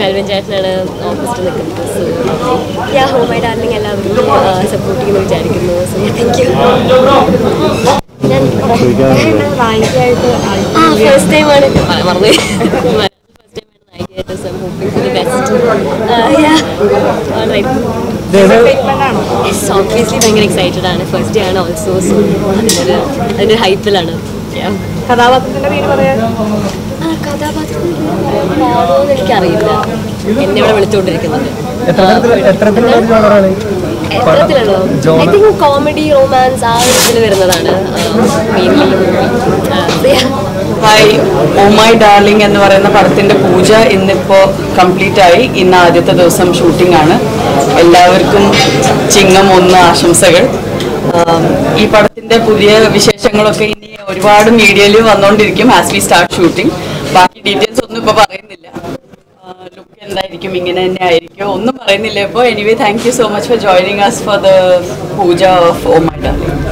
Melvin ചേട്ടനാണ് opposite നിൽക്കുന്നത് so yeah ഹോ മൈ ഡാർലിംഗ് എല്ലാവരും സപ്പോർട്ട് ചെയ്യുമെന്ന് വിചാരിക്കുന്നു സോ താങ്ക് യു ഞാൻ ആ ഫസ്റ്റ് ടൈമാണ് മറന്നു ഫസ്റ്റ് ടൈമാണ് നായികയായിട്ട് so hoping for the best yeah obviously ഭയങ്കര എക്സൈറ്റഡ് ആണ് ഫസ്റ്റ് ഡേ ആണ് ഓൾസോ സോ അതിനൊരു അതിൻ്റെ ഹൈപ്പിലാണ് കഥാപാത്രത്തിന്റെ പേര് പറയാൻ ആ കഥാപാത്രം ആണോന്ന് എനിക്കറിയില്ല എന്നെ ഇവിടെ വിളിച്ചുകൊണ്ടിരിക്കുന്നത് എത്രത്തിലുള്ള ജോണറാണ് എത്രത്തിലാണോ ഐ തിങ്ക് കോമഡി റൊമാൻസ് ആ ഒരു ഇതിൽ വരുന്നതാണ് mainly hi oh my darling എന്ന് പറയുന്ന പടത്തിന്റെ പൂജ ഇന്നിപ്പോ കംപ്ലീറ്റ് ആയി ഇന്ന് ആദ്യത്തെ ദിവസം ഷൂട്ടിംഗ് ആണ് എല്ലാവർക്കും ചിങ്ങം ഒന്ന് ആശംസകൾ ആം, ഈ പടത്തിന്റെ പുതിയ വിശേഷങ്ങളൊക്കെ ഇനി ഒരുപാട് മീഡിയയിൽ വന്നുകൊണ്ടിരിക്കും ആസ് വി സ്റ്റാർട്ട് ഷൂട്ടിംഗ് ബാക്കി ഡീറ്റെയിൽസ് ഒന്നും ഇപ്പൊ പറയുന്നില്ല ലുക്ക് എന്തായിരിക്കും ഇങ്ങനെ തന്നെ ആയിരിക്കും ഒന്നും പറയുന്നില്ല ഇപ്പോൾ anyway thank you so much for joining us for the puja of oh my darling